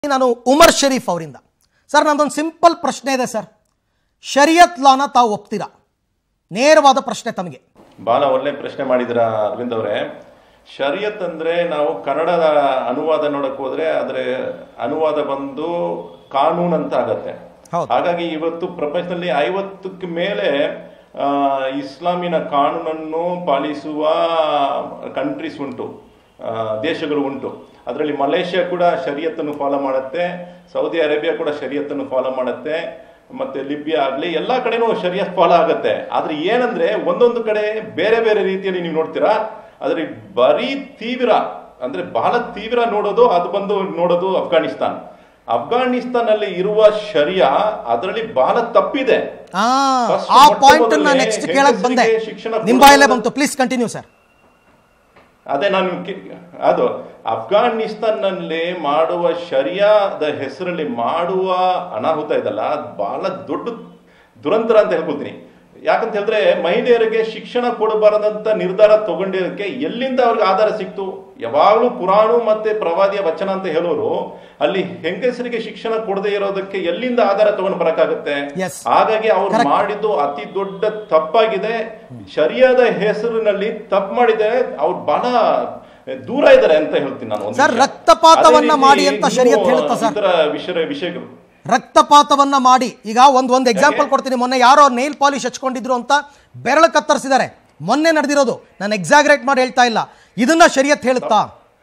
ನಾನು ಉಮರ್ ಶರೀಫ್ ಅವರಿಂದ ಸರ್ ನಂದೊಂದು ಸಿಂಪಲ್ ಪ್ರಶ್ನೆ ಇದೆ ಸರ್ ಶರಿಯತ್ ಲಾನ ತಾವು ಒಪ್ತೀರಾ ನೇರವಾದ ಪ್ರಶ್ನೆ ತಮಗೆ ಬಹಳ ಒಳ್ಳೆ ಪ್ರಶ್ನೆ ಮಾಡಿದ್ರ ಅರವಿಂದ್ ಅವರೇ ಶರಿಯತ್ ಅಂದ್ರೆ ನಾವು ಕನ್ನಡದ ಅನುವಾದ ನೋಡಕ್ ಹೋದ್ರೆ ಅದ್ರ ಅನುವಾದ ಬಂದು ಕಾನೂನು ಅಂತ ಆಗತ್ತೆ ಹೌದು. ಹಾಗಾಗಿ ಇವತ್ತು ಪ್ರಪಂಚದಲ್ಲಿ ಐವತ್ತಕ್ಕೆ ಮೇಲೆ ಆ, ಇಸ್ಲಾಮಿನ ಕಾನೂನನ್ನು ಪಾಲಿಸುವ ಕಂಟ್ರೀಸ್ ಉಂಟು ಆ, ದೇಶಗಳು ಉಂಟು ಅದರಲ್ಲಿ ಮಲೇಷ್ಯಾ ಕೂಡ ಶರಿಯತ್ತನ್ನು ಫಾಲೋ ಮಾಡುತ್ತೆ ಸೌದಿ ಅರೇಬಿಯಾ ಕೂಡ ಶರಿಯತ್ತನ್ನು ಫಾಲೋ ಮಾಡುತ್ತೆ ಮತ್ತೆ ಲಿಬಿಯಾ ಆಗ್ಲಿ ಎಲ್ಲಾ ಕಡೆನೂ ಶರಿಯತ್ ಫಾಲೋ ಆಗುತ್ತೆ ಆದ್ರೆ ಏನಂದ್ರೆ ಒಂದೊಂದು ಕಡೆ ಬೇರೆ ಬೇರೆ ರೀತಿಯಲ್ಲಿ ನೀವು ನೋಡ್ತೀರಾ ಆದ್ರೆ ಬರೀ ತೀವ್ರ ಅಂದ್ರೆ ಬಹಳ ತೀವ್ರ ನೋಡೋದು ಅದು ಬಂದು ನೋಡೋದು ಅಫ್ಘಾನಿಸ್ತಾನ್ ಅಫ್ಘಾನಿಸ್ತಾನ್ ಅಲ್ಲಿ ಇರುವ ಶರಿಯಾ ಅದರಲ್ಲಿ ಬಹಳ ತಪ್ಪಿದೆ ಆ First ಆ ಮೊಟ್ಟ ಪಾಯಿಂಟ್ ಮೊದಲೇ ನೆಕ್ಸ್ಟ್ ಕೇಳಕ್ ಬಂದೆ ಹೆಂಗಸರಿಗೆ ಶಿಕ್ಷಣ ನಿಮ್ಮ ಬಾಯಲ್ಲೇ ಕೊಡುವುದು- ಬಂತು ಪ್ಲೀಸ್ ಕಂಟಿನ್ಯೂ ಸರ್ ಅದೇ ನಾನು ಕಿ- ಅದು ಅಫ್ಘಾನಿಸ್ತಾನ್ನಲ್ಲಿ ಮಾಡುವ ಶರಿಯಾದ ಹೆಸರಲ್ಲಿ ಮಾಡುವ ಅನಾಹುತ ಇದಲ್ಲ ಅದು ಬಹಳ ದೊಡ್ಡ ದುರಂತರ ಅಂತ ಹೇಳ್ಕೊತೀನಿ ಯಾಕಂತ ಹೇಳಿದ್ರೆ ಮಹಿಳೆಯರಿಗೆ ಶಿಕ್ಷಣ ಕೊಡಬಾರದಂತ ನಿರ್ಧಾರ ತಗೊಂಡಿರೋದಕ್ಕೆ ಎಲ್ಲಿಂದ ಅವ್ರಿಗೆ ಆಧಾರ ಸಿಕ್ತು ಯಾವಾಗಲೂ ಕುರಾನು ಮತ್ತೆ ಪ್ರವಾದಿಯ ವಚನ ಅಂತ ಹೇಳೋರು ಅಲ್ಲಿ ಹೆಂಗಸರಿಗೆ ಶಿಕ್ಷಣ ಕೊಡದೇ ಇರೋದಕ್ಕೆ ಎಲ್ಲಿಂದ ಆಧಾರ ತಗೊಂಡು ಬರಕಾಗುತ್ತೆ Yes. ಹಾಗಾಗಿ ಅವ್ರು Correct. ಮಾಡಿದ್ದು ಅತಿ ದೊಡ್ಡ ತಪ್ಪಾಗಿದೆ ಶರಿಯಾದ ಹೆಸರಿನಲ್ಲಿ ತಪ್ಪು ಮಾಡಿದೆ ಅವ್ರು ಬಹಳ ದೂರ ಇದ್ದಾರೆ ಅಂತ ಹೇಳ್ತೀನಿ ನಾನು ಒಂದು ಸರ್, ವಿಷಯ. ರಕ್ತಪಾತವನ್ನ ಅದೇ ರೀತಿ ಮಾಡಿ ಅಂತ ಇನ್ನೂ ಶರಿಯತ್ ಹೇಳುತ್ತಾ ಸರ್? ಇತರ ವಿಷಯ ವಿಷಯಗಳು ರಕ್ತಪಾತವನ್ನ ಮಾಡಿ ಈಗ ಒಂದು ಒಂದು ಎಕ್ಸಾಂಪಲ್ ಕೊಡ್ತೀನಿ ಮೊನ್ನೆ ಯಾರೋ ನೇಲ್ ಪಾಲಿಶ್ ಹಚ್ಕೊಂಡಿದ್ರು ಅಂತ ಬೆರಳು ಕತ್ತರಿಸಿದ್ದಾರೆ ಮೊನ್ನೆ ನಡೆದಿರೋದು ನಾನು ಎಕ್ಸಾಗ್ರೇಟ್ ಮಾಡಿ ಹೇಳ್ತಾ ಇಲ್ಲ ಇದನ್ನ ಶರಿಯತ್ ಹೇಳುತ್ತಾ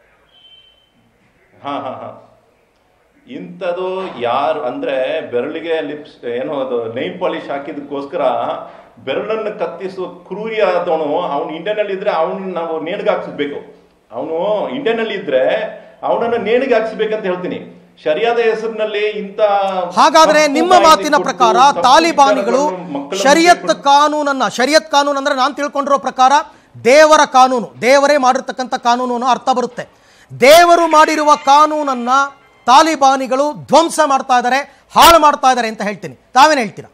ಹಾ ಹಾ ಹಾ ಇಂಥದ್ದು ಯಾರು ಅಂದ್ರೆ ಬೆರಳಿಗೆ ಲಿಪ್ಸ್ ಏನೋ ಅದು ನೈಲ್ ಪಾಲಿಶ್ ಹಾಕಿದಕ್ಕೋಸ್ಕರ ಬೆರಳನ್ನು ಕತ್ತಿಸುವ ಕ್ರೂರಿ ಆದವನು ಅವನು ಇಂಡಿಯನ್ ಅಲ್ಲಿ ಇದ್ರೆ ಅವನು ನಾವು ನೇಣಿಗೆ ಹಾಕ್ಸ್ಬೇಕು ಅವನು ಇಂಡಿಯನ್ ಅಲ್ಲಿ ಇದ್ರೆ ಅವನನ್ನು ನೇಣಿಗೆ ಹಾಕ್ಸ್ಬೇಕಂತ ಹೇಳ್ತೀನಿ ಶರಿಯಾದ ಹೆಸರಿನಲ್ಲಿ ಇಂಥ ಹಾಗಾದ್ರೆ ತಪ್ಪು ನಿಮ್ಮ ಮಾಹಿತಿ ಮಾತಿನ ಕೊಟ್ಟು, ಪ್ರಕಾರ ತಪ್ಪು ತಾಲಿಬಾನಿಗಳು ವಿಚಾರಗಳನ್ನು ಮಕ್ಕಳನ್ನು ಶರಿಯತ್ ತಿಳ್ಕೊಂಡು- ಕಾನೂನನ್ನ ಶರಿಯತ್ ಕಾನೂನು ಅಂದ್ರೆ ನಾನು ತಿಳ್ಕೊಂಡಿರೋ ಪ್ರಕಾರ ದೇವರ ಕಾನೂನು ದೇವರೇ ಮಾಡಿರ್ತಕ್ಕಂಥ ಕಾನೂನು ಅನ್ನೋ ಅರ್ಥ ಬರುತ್ತೆ ದೇವರು ಮಾಡಿರುವ ಕಾನೂನನ್ನ ತಾಲಿಬಾನಿಗಳು ಧ್ವಂಸ ಮಾಡ್ತಾ ಇದ್ದಾರೆ ಹಾಳು ಮಾಡ್ತಾ ಇದ್ದಾರೆ ಅಂತ ಹೇಳ್ತೀನಿ ತಾವೇನು ಹೇಳ್ತೀರಾ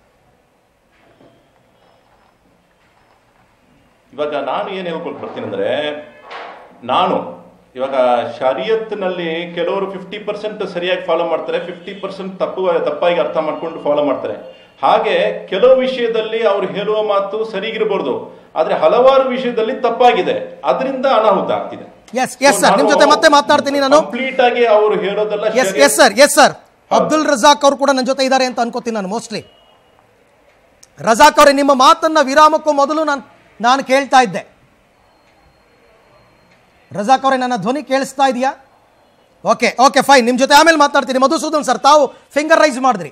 ಇವಾಗ ನಾನು ಏನ್ ಹೇಳ್ಕೊಂಡು ಬರ್ತೀನಿ ಅಂದ್ರೆ ನಾನು ಇವಾಗ ಶರಿಯತ್ನಲ್ಲಿ ಕೆಲವರು ಫಿಫ್ಟಿ ಪರ್ಸೆಂಟ್ ಸರಿಯಾಗಿ ಫಾಲೋ ಮಾಡ್ತಾರೆ ಫಿಫ್ಟಿ ಪರ್ಸೆಂಟ್ ತಪ್ಪು ತಪ್ಪಾಗಿ ಅರ್ಥ ಮಾಡ್ಕೊಂಡು ಫಾಲೋ ಮಾಡ್ತಾರೆ ಹಾಗೆ ಕೆಲವು ವಿಷಯದಲ್ಲಿ ಅವ್ರು ಹೇಳುವ ಮಾತು ಸರಿಗಿರಬಹುದು ಆದ್ರೆ ಹಲವಾರು ವಿಷಯದಲ್ಲಿ ತಪ್ಪಾಗಿದೆ ಅದರಿಂದ ಅನಾಹುತ ಆಗ್ತಿದೆ ಎಸ್ ಎಸ್ ಸರ್ ನಿಮ್ಮ ಜೊತೆ ಮತ್ತೆ ಮಾತನಾಡ್ತೀನಿ ನಾನು ಕಂಪ್ಲೀಟ್ ಆಗಿ ಅವರು ಹೇಳೋದೆಲ್ಲ ಎಸ್ ಶರಿಯತ್- yes sir yes sir Abdul Razak ಅವರು ಕೂಡ ನನ್ನ ಜೊತೆ ಇದ್ದಾರೆ ಅಂತ ಅನ್ಕೋತೀನಿ ನಾನು ಮೋಸ್ಟ್ಲಿ ರಜಾಕ್ ಅವರೇ ನಿಮ್ಮ ಮಾತನ್ನ ವಿರಾಮಕ್ಕೂ ಮೊದಲು ನಾನು ನಾನು ಕೇಳ್ತಾ ಇದ್ದೆ ರಜಾಕ್ ಅವರೇ ನನ್ನ ಧ್ವನಿ ಕೇಳಿಸ್ತಾ ಇದೆಯಾ ಓಕೆ ಓಕೆ ಫೈನ್ ನಿಮ್ಮ ಜೊತೆ ಆಮೇಲೆ ಮಾತಾಡ್ತೀನಿ ಮಧುಸೂದನ್ ಸರ್ ತಾವು ಫಿಂಗರ್ ರೈಸ್ ಮಾಡಿದ್ರಿ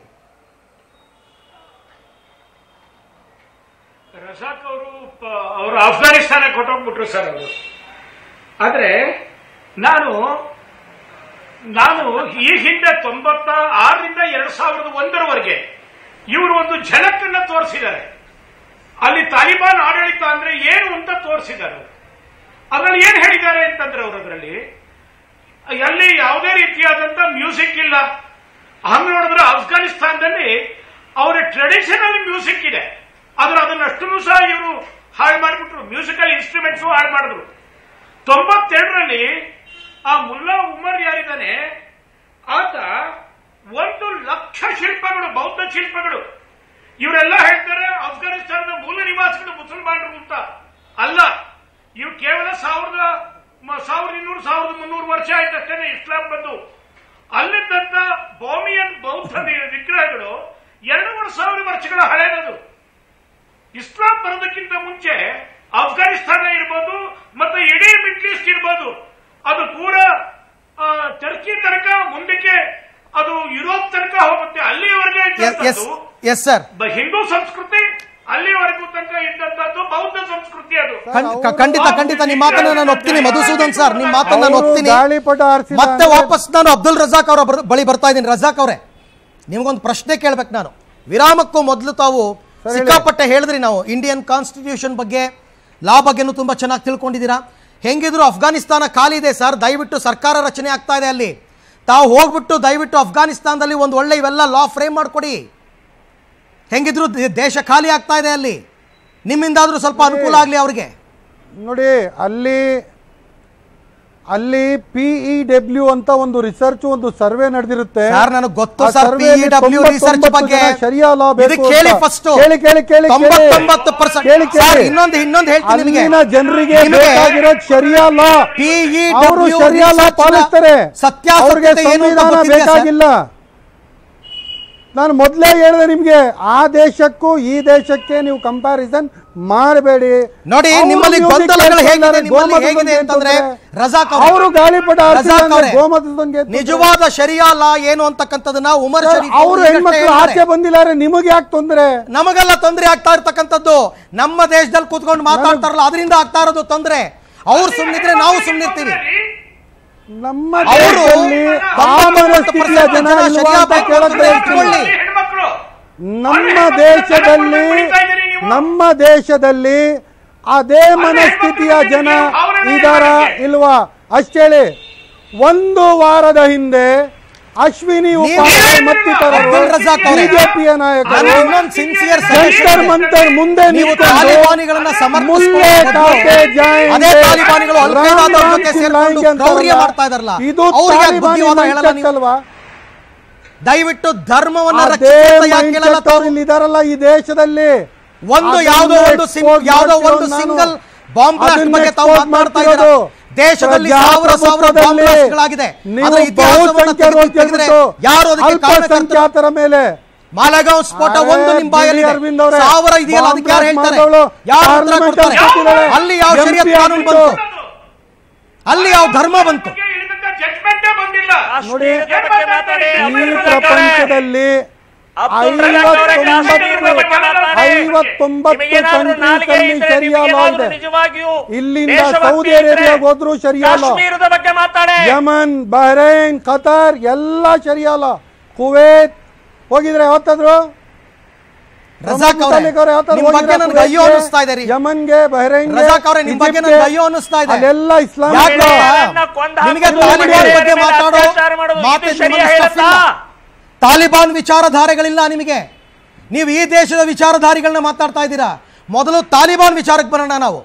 ರಜಾಕ್ ಅವರು ಅವರು ಅಫ್ಘಾನಿಸ್ತಾನಕ್ಕೆ ಹೊಟ್ಟೋಗ್ಬಿಟ್ರು ಸರ್ ಅವರು ಆದ್ರೆ ನಾನು ನಾನು ಈ ಹಿಂದೆ ತೊಂಬತ್ತ ಆರರಿಂದ ಎರಡ್ ಸಾವಿರದ ಒಂದರವರೆಗೆ ಇವರು ಒಂದು ಝಲಕ್ಕನ್ನ ತೋರಿಸಿದ್ದಾರೆ ಅಲ್ಲಿ ತಾಲಿಬಾನ್ ಆಡಳಿತ ಅಂದ್ರೆ ಏನು ಅಂತ ತೋರಿಸಿದ್ದಾರೆ ಅದರಲ್ಲಿ ಏನ್ ಹೇಳಿದ್ದಾರೆ ಅಂತಂದ್ರೆ ಅವರು ಅದರಲ್ಲಿ ಅಲ್ಲಿ ಯಾವುದೇ ರೀತಿಯಾದಂತ ಮ್ಯೂಸಿಕ್ ಇಲ್ಲ ಹಂಗ ನೋಡಿದ್ರೆ ಅಫ್ಘಾನಿಸ್ತಾನದಲ್ಲಿ ಅವರ ಟ್ರೆಡಿಷನಲ್ ಮ್ಯೂಸಿಕ್ ಇದೆ ಆದ್ರೆ ಅದನ್ನ ಅಷ್ಟನ್ನು ಸಹ ಇವರು ಹಾಳು ಮಾಡಿಬಿಟ್ರು ಮ್ಯೂಸಿಕಲ್ ಇನ್ಸ್ಟ್ರೂಮೆಂಟ್ಸ್ ಹಾಳು ಮಾಡಿದ್ರು ತೊಂಬತ್ತೆರಡರಲ್ಲಿ ಆ ಮುಲ್ಲಾ ಉಮರ್ ಯಾರಿದ್ದಾನೆ ಆತ ಒಂದು ಲಕ್ಷ ಶಿಲ್ಪಗಳು ಬೌದ್ಧ ಶಿಲ್ಪಗಳು ಇವರೆಲ್ಲ ಹೇಳ್ತಾರೆ ಅಫ್ಘಾನಿಸ್ತಾನದ ಮೂಲ ನಿವಾಸಿಗಳು ಮುಸಲ್ಮಾನರು ಅಂತ ಅಲ್ಲ ಇವು ಕೇವಲ ಸಾವಿರದ ಮ- ಸಾವಿರದ ಇನ್ನೂರು ಸಾವಿರದ ಮುನ್ನೂರು ವರ್ಷ ಆಯ್ತಷ್ಟೇ ಇಸ್ಲಾಂ ಬಂದು ಅಲ್ಲಿದ್ದಂತ ಬೋಮಿಯನ್ ಬೌದ್ಧ ವಿ- ವಿಗ್ರಹಗಳು ಎರಡೂವರೆ ಸಾವಿರ ವರ್ಷಗಳ ಹಳೆಯದು ಇಸ್ಲಾಂ ಬರೋದಕ್ಕಿಂತ ಮುಂಚೆ ಅಫ್ಘಾನಿಸ್ತಾನ ಇರ್ಬೋದು ಮತ್ತೆ ಇಡೀ ಮಿಡ್ಲ್ ಈಸ್ಟ್ ಇರ್ಬೋದು ಅದು ಪೂರ ಆ, ಟರ್ಕಿ ತನಕ ಮುಂದಕ್ಕೆ ಅದು ಯುರೋಪ್ ತನಕ ಹೋಗುತ್ತೆ ಅಲ್ಲಿವರೆಗೆ ಎಸ್ ಇದ್ದಂಥದ್ದು ಎಸ್ ಸರ್ ಬ- ಹಿಂದೂ ಸಂಸ್ಕೃತಿ ಅಲ್ಲಿವರೆಗೂ ತನಕ ಇದ್ದಂತದ್ದು ಬೌದ್ಧ ಸಂಸ್ಕೃತಿ ಅದು ಖಂಡಿತ ಖಂಡಿತ ನಿಮ್ಮ ಮಾತನ್ನ ನಾನು ಒಪ್ತೀನಿ ಮಧುಸೂದನ್ ಸರ್ ನಿಮ್ಮ ಮಾತನ್ನ ನಾನು ಅವ್ರು ಒಪ್ತೀನಿ ಗಾಳಿಪಟ ಹಾರ್ಸಿದ ಮತ್ತೆ ಅಂದ್ರೆ- ವಾಪಸ್ ನಾನು ಅಬ್ದುಲ್ ರಜಾಕ್ ಅವರ ಬರ್- ಬಳಿ ಬರ್ತಾ ಇದ್ದೀನಿ ರಜಾಕ್ ಅವರೇ ನಿಮಗೊಂದು ಪ್ರಶ್ನೆ ಕೇಳ್ಬೇಕು ನಾನು ವಿರಾಮಕ್ಕೂ ಮೊದಲು ತಾವು ಹೇಳಿ. ಸಿಕ್ಕಾಪಟ್ಟೆ ಹೇಳಿದ್ರಿ ನಾವು ಇಂಡಿಯನ್ ಕಾನ್ಸ್ಟಿಟ್ಯೂಷನ್ ಬಗ್ಗೆ ಲಾ ಬಗ್ಗೆನೂ ತುಂಬಾ ಚೆನ್ನಾಗಿ ತಿಳ್ಕೊಂಡಿದ್ದೀರಾ ಹೆಂಗಿದ್ರು ಅಫ್ಘಾನಿಸ್ತಾನ ಖಾಲಿ ಇದೆ ಸರ್ ದಯವಿಟ್ಟು ಸರ್ಕಾರ ರಚನೆ ಆಗ್ತಾ ಇದೆ ಅಲ್ಲಿ ತಾವು ಹೋಗ್ಬಿಟ್ಟು ದಯವಿಟ್ಟು ಅಫ್ಘಾನಿಸ್ತಾನದಲ್ಲಿ ಒಂದು ಒಳ್ಳೆ ಇವೆಲ್ಲ ಲಾ ಫ್ರೇಮ್ ಮಾಡಿಕೊಡಿ ಹೆಂಗಿದ್ರು ದೇ- ದೇಶ ಖಾಲಿ ಆಗ್ತಾ ಇದೆ ಅಲ್ಲಿ ನಿಮ್ಮಿಂದಾದ್ರೂ ಸ್ವಲ್ಪ ಅನುಕೂಲ ಆಗಲಿ ಅವ್ರಿಗೆ ನೋಡಿ ಅಲ್ಲಿ ಅಲ್ಲಿ ಪಿಇ ಡಬ್ಲ್ಯೂ ಅಂತ ಒಂದು ರಿಸರ್ಚ್ ಒಂದು ಸರ್ವೆ ನಡೆದಿರುತ್ತೆ ಸರ್, ನನಗ್ ಗೊತ್ತು ಆ ಸರ್, ಸರ್ವೆಯಲ್ಲಿ PEW research 99 ಬಗ್ಗೆ. ಜನ ಶರಿಯಾ law ಬೇಕು ಇದು ಕೇಳಿ ಅಂತ. first. ಕೇಳಿ ಕೇಳಿ ಕೇಳಿ ತೊಂಬತ್ತೊಂಬತ್ತು percent. ಕೇಳಿ ಸರ್, ಕೇಳಿ ಇನ್ನೊಂದು ಇನ್ನೊಂದು ಹೇಳ್ತೀನಿ ನಿಮಗೆ ಅಲ್ಲಿನ ಜನರಿಗೆ ನಿಮಗೆ ಬೇಕಾಗಿರೋದು ಶರಿಯಾ ಲಾ PEW ಅವರು ಶರಿಯಾ ಲಾ research ನ ಪಾಲಿಸ್ತಾರೆ ಸತ್ಯಾಸತ್ಯತೆ ಅವ್ರಿಗೆ ಏನು ಅಂತ ಸಂವಿಧಾನ ಗೊತ್ತಿದೆಯಾ ಸರ್? ಬೇಕಾಗಿಲ್ಲ ನಾನು ಮೊದಲೇ ಹೇಳಿದೆ ನಿಮ್ಗೆ ಆ ದೇಶಕ್ಕೂ ಈ ದೇಶಕ್ಕೆ ನೀವು ಕಂಪ್ಯಾರಿಸನ್ ಮಾಡಬೇಡಿ ನೋಡಿ, ನಿಮ್ಮಲ್ಲಿ ಗೊಂದಲಗಳು ಹೇಗಿದೆ, ನಿಮ್ಮಲ್ಲಿ ಹೇಗಿದೆ ಅಂತಂದ್ರೆ, ರಜಾಕ್ ಅವ್ರೆ. ಅವರು ಗಾಳಿಪಟ ರಜಾಕ್ ಅವ್ರೆ. ಗೋಮತದಂಗೆ ನಿಜವಾದ ಶರಿಯಾ ಲಾ ಏನು ಅಂತಕ್ಕಂಥದ್ದನ್ನ ಉಮರ್ ಶರೀಫ್ ಅವರು ಈಗಷ್ಟೇ ಹೆಣ್ಮಕ್ಳು ಹೇಳಿದ್ದಾರೆ. ಆಚೆ ಬಂದಿಲ್ಲ ನಿಮಗೆ ಯಾಕೆ ತೊಂದರೆ ನಮಗೆಲ್ಲ ತೊಂದರೆ ಆಗ್ತಾ ಇರ್ತಕ್ಕಂಥದ್ದು ನಮ್ಮ ದೇಶದಲ್ಲಿ ಕೂತ್ಕೊಂಡು ಮಾತಾಡ್ತಾರಲ್ಲ ಅದರಿಂದ ಆಗ್ತಾ ಇರೋದು ತೊಂದರೆ ಅವ್ರು ಸುಮ್ಮನಿದ್ರೆ ನಾವು ಸುಮ್ಮನಿರ್ತೀವಿ ನಮ್ಮ ಅವರು ದೇಶದಲ್ಲಿ ಆ ಮನಸ್ಥಿತಿಯ ಜನ ಜನ ಇಲ್ವಾ ಶರಿಯಾ ಅಂತ ಬೇಕು ಕೇಳಕ್ ಅಂದ್ರೆ ಬಯಸ್ತೀನಿ. ಇಟ್ಕೊಳ್ಳಿ. ಹೆಣ್ಮಕ್ಳು ನಮ್ಮ ದೇಶದಲ್ಲಿ ನಮ್ಮ ದೇಶದಲ್ಲಿ ಅದೇ ಮನಸ್ಥಿತಿಯ ಜನ ಇದಾರ ಇಲ್ವಾ ಅಷ್ಟೇಳಿ ಒಂದು ವಾರದ ಹಿಂದೆ ಅಶ್ವಿನಿ ಉಪಾಧ್ಯಾಯ ಮತ್ತಿತರರು ಅಬ್ದುಲ್ ರಜಾಕ್ ಅವರೇ, ಬಿಜೆಪಿಯ ನಾನು ನಾಯಕರು ಇನ್ನೊಂದು sincere ಜಂತರ್ suggestion ಇದೆ. ಮಂತರ್ ಮುಂದೆ ನೀವು ನಿಂತ್ಕೊಂಡು ತಾಲಿಬಾನಿಗಳನ್ನ ಸಮರ್ಥಿಸ್ಕೊಳ್ಳೋ ಮುಲ್ಲೆ ಬದಲು ಕಾಟೆ ಜಾಯಿಂಡೆ, ಅದೇ ತಾಲಿಬಾನಿಗಳು ಅಲ್ ರಾಮ್ ಖೈದಾದವ್ರ ರಾಮ್ ಜೊತೆ ಸಿಂಗ್ ಸೇರ್ಕೊಂಡು ಲಾಂಗೆ ಅಂತಾರಲ್ಲ, ಕ್ರೌರ್ಯ ಮಾಡ್ತಾ ಇದಾರಲ್ಲ ಇದು ಅವ್ರಿಗೆ ತಾಲಿಬಾನಿ ಬುದ್ಧಿವಾದ ಹೇಳಲ್ಲ mindset ನೀವು ಅಲ್ವಾ ದಯವಿಟ್ಟು ಧರ್ಮವನ್ನ ಅದೇ ರಕ್ಷಿಸುವಂತ ಯಾಕೆ mindset ಕೇಳಲ್ಲ ತಾವು? ಅವ್ರು ಇಲ್ಲಿ ಇದಾರಲ್ಲ ಈ ದೇಶದಲ್ಲಿ ಒಂದು ಅದನ್ನ ಯಾವುದೋ ಒಂದು ಸಿಂ- export ಯಾವುದೋ ಒಂದು ಮಾಡ್ತಿರೋದು ನಾನು. ಸಿಂಗಲ್ ಬಾಂಬ್ ಬ್ಲಾಸ್ಟ್ ಅದನ್ನ ಬಗ್ಗೆ ತಾವು export ಮಾತನಾಡ್ತಾ ಮಾಡ್ತಿರೋದು. ಇದ್ದೀರಾ ದೇಶದಲ್ಲಿ ಸಾವಿರ ಸಾವಿರ ಬಾಂಬ್ ಪ್ರಜಾಪ್ರಭುತ್ವದಲ್ಲಿ ಬ್ಲಾಸ್ಟ್ಗಳಾಗಿದೆ ನೀವು ಅದರ ಇತಿಹಾಸವನ್ನ ಬಹುಸಂಖ್ಯರು ತೆಗೆದು ಅಂತ ತೆಗೆದ್ರೆ ಹೇಳ್ಬಿಟ್ಟು ಯಾರು ಅದಕ್ಕೆ ಕಾರಣಕರ್ತರು? ಅಲ್ಪಸಂಖ್ಯಾತರ ಮೇಲೆ ಮಾಲಗಾಂವ್ ಸ್ಫೋಟ ಅರೆ, ಒಂದು ನಿಮ್ಮ ಬಾಯಲ್ಲಿದೆ. ಬಿ. ಅರವಿಂದ್ ಅವರೇ, ಸಾವಿರ ಇದೆಯಲ್ಲ ಅದಕ್ಕೆ ಯಾರು ಬಾಂಬ್ ಹೇಳ್ತಾರೆ ಮಾಡಿದವಳು ಯಾರು ಉತ್ತರ ಪಾರ್ಲಿಮೆಂಟ್ ಕೊಡ್ತಾರೆ ಅಲ್ಲಿ ಕೂತಿದ್ದಾಳೆ. ಅಲ್ಲಿ ಯಾವ MP ಶರಿಯತ್ ಕಾನೂನು ಆಗ್ಬಿಟ್ಟು. ಬಂತು ಅಲ್ಲಿ ಯಾವ ಧರ್ಮ ಬಂತು ಜಡ್ಜ್ಮೆಂಟೇ ಬಂದಿಲ್ಲ ನೋಡಿ ಏನ್ ಮಾತಾಡ್ತಾರೆ? ಈ ಪ್ರಪಂಚದಲ್ಲಿ ಅಬ್ದುಲ್ ರಜಾಕ್ ಅವರೇ ಕಾಶ್ಮೀರದ ಬಗ್ಗೆ ಮಾತಾಡಿ. ಐವತ್ತೊಂಬತ್ತು ನಿಮಗೇನಾದ್ರೂ ನಾಲಿಗೆ ಕಂಟ್ರೀಸ್ ಅಲ್ಲಿ ಇದ್ರೆ ಶರಿಯಾ ಲಾ ನಿಮಗೇನಾದ್ರೂ ಇದೆ ನಿಜವಾಗಿಯೂ ಇಲ್ಲಿಂದ ದೇಶಭಕ್ತಿ ಸೌದಿ ಇದ್ರೆ ಅರೇಬಿಯಾಗೆ ಹೋದ್ರು ಶರಿಯಾ ಲಾ ಕಾಶ್ಮೀರದ ಬಗ್ಗೆ ಮಾತಾಡಿ ಯಮನ್ ಬಹ್ರೈನ್ ಖತಾರ್ ಎಲ್ಲ ಶರಿಯಾ ಲಾ ಕುವೇತ್ ಹೋಗಿದ್ರೆ ಯಾವತ್ತಾದ್ರು ರಜಾಕ್ ಅವರೇ, ನಿಮ್ ಬಗ್ಗೆ ನನಗೆ ಅಯ್ಯೋ ಅನ್ನಿಸ್ತಾ ಇದೆ ರೀ ಯಮನ್ಗೆ ಬಹ್ರೈನ್ ರಜಾಕ್ ಅವರೇ, ನಿಮ್ ಬಗ್ಗೆ ನನಗೆ ಅಯ್ಯೋ ಅನ್ನಿಸ್ತಾ ಇದೆ. ಅಲ್ಲೆಲ್ಲ ಇಸ್ಲಾಂ ಯಾಕೆ ಗೊತ್ತಾ? ಮಹಿಳೆಯರನ್ನ ಕೊಂದು ನಿಮಗೆ ಹಾಕೋದು, ತಾಲಿಬಾನ್ ಮಹಿಳೆಯರ ಬಗ್ಗೆ ಮೇಲೆ ಮಾತಾಡೋ ಅತ್ಯಾಚಾರ ಮಾಡೋದು, ಇದು ಮಾತಿನ ಶರಿಯಾ ನಿಮ್ಮಲ್ಲಿ stuff ಹೇಳುತ್ತಾ? ಇಲ್ಲ. ತಾಲಿಬಾನ್ ವಿಚಾರಧಾರೆಗಳಿಲ್ಲ ನಿಮಗೆ ನೀವು ಈ ದೇಶದ ವಿಚಾರಧಾರಿಗಳನ್ನ ಮಾತಾಡ್ತಾ ಇದ್ದೀರಾ ಮೊದಲು ತಾಲಿಬಾನ್ ವಿಚಾರಕ್ಕೆ ಬರೋಣ ನಾವು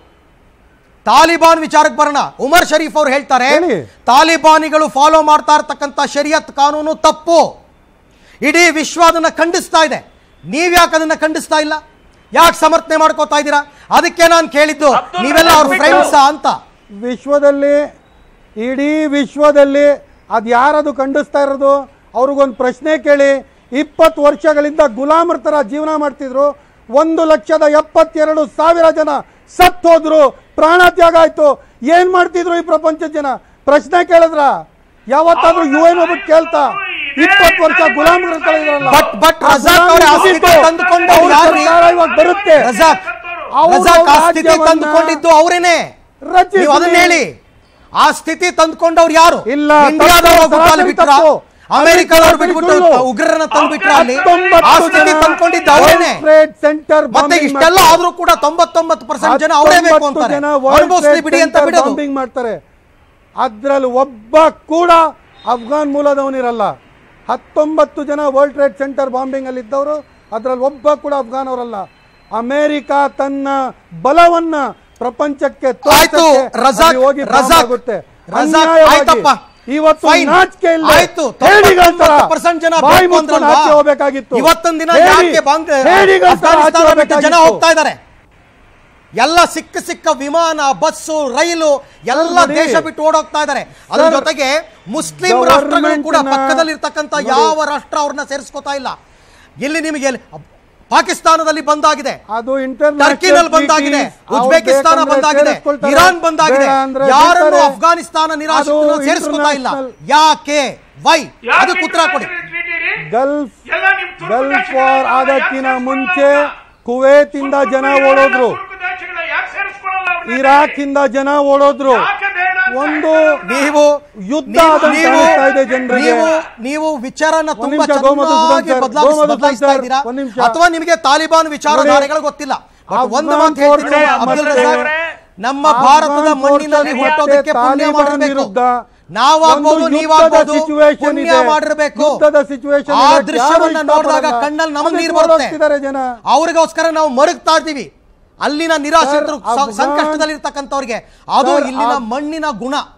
ತಾಲಿಬಾನ್ ವಿಚಾರಕ್ಕೆ ಬರೋಣ ಉಮರ್ ಶರೀಫ್ ಅವ್ರು ಹೇಳ್ತಾರೆ ಹೇಳಿ. ತಾಲಿಬಾನಿಗಳು ಫಾಲೋ ಮಾಡ್ತಾ ಇರ್ತಕ್ಕಂಥ ಶರಿಯತ್ ಕಾನೂನು ತಪ್ಪು ಇಡೀ ವಿಶ್ವ ಅದನ್ನ ಖಂಡಿಸ್ತಾ ಇದೆ ನೀವ್ಯಾಕೆ ಅದನ್ನ ಖಂಡಿಸ್ತಾ ಇಲ್ಲ ಯಾಕೆ ಸಮರ್ಥನೆ ಮಾಡ್ಕೋತಾ ಇದ್ದೀರಾ ಅದಕ್ಕೆ ನಾನು ಕೇಳಿದ್ದು ಅಬ್ದುಲ್ ನೀವೆಲ್ಲ ಅವ್ರ ರಜಾಕ್ ಫ್ರೆಂಡ್ಸ್ ಅಂತ ವಿಶ್ವದಲ್ಲಿ ಇಡೀ ವಿಶ್ವದಲ್ಲಿ ಅದು ಯಾರದು ಖಂಡಿಸ್ತಾ ಇರೋದು ಅವ್ರಿಗೊಂದು ಪ್ರಶ್ನೆ ಕೇಳಿ ಇಪ್ಪತ್ತು ವರ್ಷಗಳಿಂದ ಗುಲಾಮರ ಥರ ಜೀವನ ಮಾಡ್ತಿದ್ರು ಒಂದು ಲಕ್ಷದ ಎಪ್ಪತ್ತೆರಡು ಸಾವಿರ ಜನ ಸತ್ ಹೋದ್ರು ಪ್ರಾಣ ತ್ಯಾಗ ಆಯ್ತು ಏನ್ ಮಾಡ್ತಿದ್ರು ಈ ಪ್ರಪಂಚದ ಜನ ಪ್ರಶ್ನೆ ಕೇಳಿದ್ರ ಯಾವತ್ತಾದ್ರೂ ಯು ಎನ್ ಹೋಗ್ಬಿಟ್ಟು ಕೇಳ್ತಾ ಇಪ್ಪತ್ತು ವರ್ಷ ಗುಲಾಮರ ಥರ ಇದ್ರಲ್ಲ ಬಟ್ ಬಟ್ ಆ ರಜಾಕ್ ಅವರೇ ಆ ಗುಲಾಮಿ ಸ್ಥಿತಿ ಮುಗೀತು. ತಂದುಕೊಂಡು ಅವ್ರ ಯಾರ್ರೀ? ಸರ್ಕಾರ ಇವಾಗ ಬರುತ್ತೆ ರಜಾಕ್ ಅವ್ರು ರಜಾಕ್ ಆ ಸ್ಥಿತಿ ರಾಜ್ಯವನ್ನ ತಂದುಕೊಂಡಿದ್ದು ಅವರೇನೆ ರಚಿಸ್ಲಿ. ನೀವು ಅದನ್ನ ಹೇಳಿ ಆ ಸ್ಥಿತಿ ತಂದುಕೊಂಡವ್ರು ಯಾರು ಇಲ್ಲ, ಇಂಡಿಯಾದವ್ರು ತಪ್ಪು, ಹೋಗ್ಬಿಟ್ಟು ಅಲ್ಲಿ ಸರಾಸರಿ ಬಿಟ್ರ ತಪ್ಪು. ಅಮೆರಿಕದವ್ರು ಅಮೆರಿಕದವ್ರು ಬಿಟ್ಬಿಟ್ಟು ಸುಳ್ಳು. ಉಗ್ರರನ್ನ ತಂದ್ಬಿಟ್ರ ಅಲ್ಲಿ ಹತ್ತೊಂಬತ್ತು ಆ ಸ್ಥಿತಿ ಜನ ತಂದ್ಕೊಂಡಿದ್ದು ಅವರೇನೆ World Trade Center ಮತ್ತೆ bombing ಇಷ್ಟೆಲ್ಲ ಮಾಡ್ತಾರೆ. ಆದ್ರೂ ಕೂಡ ತೊಂಬತ್ತೊಂಬತ್ತು ಪರ್ಸೆಂಟ್ ಜನ ಅವರೇ ಬೇಕು ಹತ್ತೊಂಬತ್ತು ಅಂತಾರೆ ಜನ World ಅನುಭವಿಸ್ಲಿ Trade ಬಿಡಿ ಅಂತ Center ಬಿಡೋದು bombing ಮಾಡ್ತಾರೆ ಅದ್ರಲ್ಲಿ ಒಬ್ಬ ಕೂಡ ಅಫ್ಘಾನ್ ಮೂಲದವನಿರಲ್ಲ ಹತ್ತೊಂಬತ್ತು ಜನ ವರ್ಲ್ಡ್ ಟ್ರೇಡ್ ಸೆಂಟರ್ ಬಾಂಬಿಂಗ್ ಅಲ್ಲಿ ಇದ್ದವರು ಅದ್ರಲ್ಲಿ ಒಬ್ಬ ಕೂಡ ಅಫ್ಘಾನ್ ಅವರಲ್ಲ ಅಮೆರಿಕ ತನ್ನ ಬಲವನ್ನ ಪ್ರಪಂಚಕ್ಕೆ ಆಯ್ತು ತೋರ್ಸಕ್ಕೆ ರಜಾಕ್ ಅಲ್ಲಿ ಹೋಗಿ bomb ರಜಾಕ್ ಆಗುತ್ತೆ. ರಜಾಕ್ ಅನ್ಯಾಯವಾಗಿ ಆಯ್ತಪ್ಪ ಇವತ್ತು Fine. ನಾಚಿಕೆ ಇಲ್ಲದೆ ಆಯ್ತು ಹೇಡಿಗಳ ತರ ಪರ್ಸೆಂಟ್ ಜನ ಬಾಯಿ ಬೇಕು ಮುಚ್ಕೊಂಡು ಅಂದ್ರಲ್ವಾ? ಆಚೆ ಹೋಗ್ಬೇಕಾಗಿತ್ತು ಇವತ್ತೊಂದು ದಿನ ಹೇಳಿ, ಯಾಕೆ ಬಾಂಗ್ ಹೇಡಿಗಳ ತರ ಆಚೆ ಅಫ್ಘಾನಿಸ್ತಾನ ಬಿಟ್ಟು ಜನ ಹೋಗ್ಬೇಕಾಗಿತ್ತು. ಹೋಗ್ತಾ ಇದ್ದಾರೆ ಎಲ್ಲ ಸಿಕ್ಕ ಸಿಕ್ಕ ವಿಮಾನ ಬಸ್ಸು ರೈಲು ಎಲ್ಲ ನೋಡಿ. ದೇಶ ಬಿಟ್ಟು ಓಡೋಗ್ತಾ ಇದ್ದಾರೆ ಅದ್ರ ಸರ್, ಜೊತೆಗೆ ಮುಸ್ಲಿಂ ರಾಷ್ಟ್ರಗಳು ಕೂಡ government ನ- ಪಕ್ಕದಲ್ಲಿ ಇರ್ತಕ್ಕಂಥ ನೋಡಿ. ಯಾವ ರಾಷ್ಟ್ರ ಅವ್ರನ್ನ ಸೇರಿಸ್ಕೋತಾ ಇಲ್ಲ ಇಲ್ಲಿ ನಿಮಗೆ ಎಲ್ಲಿ- ಪಾಕಿಸ್ತಾನದಲ್ಲಿ ಬಂದಾಗಿದೆ ಅದು international ಟರ್ಕಿನಲ್ಲಿ ಬಂದಾಗಿದೆ treaties, ಅವ್ರು ಉಜ್ಬೇಕಿಸ್ತಾನ ಬೇಕಂದ್ರೆ ಬಂದಾಗಿದೆ ಸೇರಿಸ್ಕೊಳ್ತಾರೆ, ಇರಾನ್ ಬಂದಾಗಿದೆ ಬೇಡ ಅಂದ್ರೆ ಯಾರನ್ನು ಬಿಡ್ತಾರೆ. ಅಫ್ಘಾನಿಸ್ತಾನ ನಿರಾಶ್ರಿತರನ್ನ ಅದು ಸೇರಿಸ್ಕೊತಾ ಇಲ್ಲ international- ಯಾಕೆ ವೈ ಅದಕ್ಕೆ ಉತ್ತರ ಕೊಡಿ ಗಲ್ಫ್ ಎಲ್ಲ ನಿಮ್ ತುರ್ಕು ಗಲ್ಫ್ ದೇಶಗಳ ವಾರ್ ಯಾಕೆ ಆಗಕ್ಕಿನ ಸೇರಿಸ್ಕೊಳ್ಳಲ್ಲ ಮುಂಚೆ ಅವ್ರನ್ನ? ಕುವೇತ್ ಇಂದ ಜನ ತುರ್ಕು ಓಡೋದ್ರು ತುರ್ಕು ದೇಶಗಳ ಯಾಕೆ ಸೇರಿಸ್ಕೊಳ್ಳಲ್ಲ ಅವ್ರನ್ನ? ಇರಾಕ್ ಇಂದ ಜನ ಓಡೋದ್ರು ಯಾಕೆ ಬೇಡ ಅಂತ ಒಂದು ಹೇಳ್ತಾರೆ? ನೀವು ಯುದ್ಧ ನೀವು- ಆದಂತೆ ನೀವು- ಕಾಣಿಸ್ತಾ ಇದೆ ಜನರಿಗೆ. ನೀವು ನೀವು ವಿಚಾರನ ಒಂದ್ ತುಂಬಾ ನಿಮಿಷ, ಗೋಮತ ಸುಧನ್ ಚೆನ್ನಾಗಿ ಸರ್, ಬದಲಾಯಿಸ್- ಗೋಮತ ಬದಲಾಯಿಸ್ತಾ ಸುಧನ್ ಸರ್, ಇದ್ದೀರಾ ಒಂದ್ ನಿಮಿಷ. ಅಥವಾ ನಿಮಗೆ ತಾಲಿಬಾನ್ ವಿಚಾರಧಾರೆಗಳು ಗೊತ್ತಿಲ್ಲ ಬಟ್ ಒಂದು ಅಫ್ಘಾನ್ ಮಾತು ಹೇಳ್ತೀನಿ ಫೋರ್ಸಸ್ ಅಬ್ದುಲ್ ಮತ್ತೆ ರಜಾಕ್ ನಮ್ಮ ಅಫ್ಘಾನ್ ಭಾರತದ ಮಣ್ಣಿನಲ್ಲಿ ಫೋರ್ಸಸ್ ಹುಟ್ಟೋದಕ್ಕೆ ಮತ್ತೆ ಪುಣ್ಯ ತಾಲಿಬಾನ್ ಮಾಡಿರಬೇಕು ವಿರುದ್ಧ ನಾವಾಗ್ಬೋದು ಒಂದು ನೀವಾಗ್ಬೋದು ಯುದ್ಧದ situation ಪುಣ್ಯ ಇದೆ. ಮಾಡಿರ್ಬೇಕು ಯುದ್ಧದ situation ಆ ಇದೆ. ಯಾರು ದೃಶ್ಯವನ್ನ ನೋಡಿದಾಗ ಇಷ್ಟಪಡಲ್ಲ. ಕಣ್ಣಲ್ಲಿ ನಮಗೆ ಅದಕ್ಕೆ ನೀರು ಬರುತ್ತೆ ಓಡೋಗ್ತಿದ್ದಾರೆ ಜನ. ಅವ್ರಿಗೋಸ್ಕರ ನಾವು ಮರುಗ್ತಾ ಇರ್ತೀವಿ ಅಲ್ಲಿನ ನಿರಾಶ್ರಿತರು ಸರ್, ಅಫ್ಘಾನ್- ಸಂಕಷ್ಟದಲ್ಲಿರ್ತಕ್ಕಂಥವ್ರಿಗೆ ಅದು ಸರ್, ಇಲ್ಲಿನ ಅಫ್- ಮಣ್ಣಿನ ಗುಣ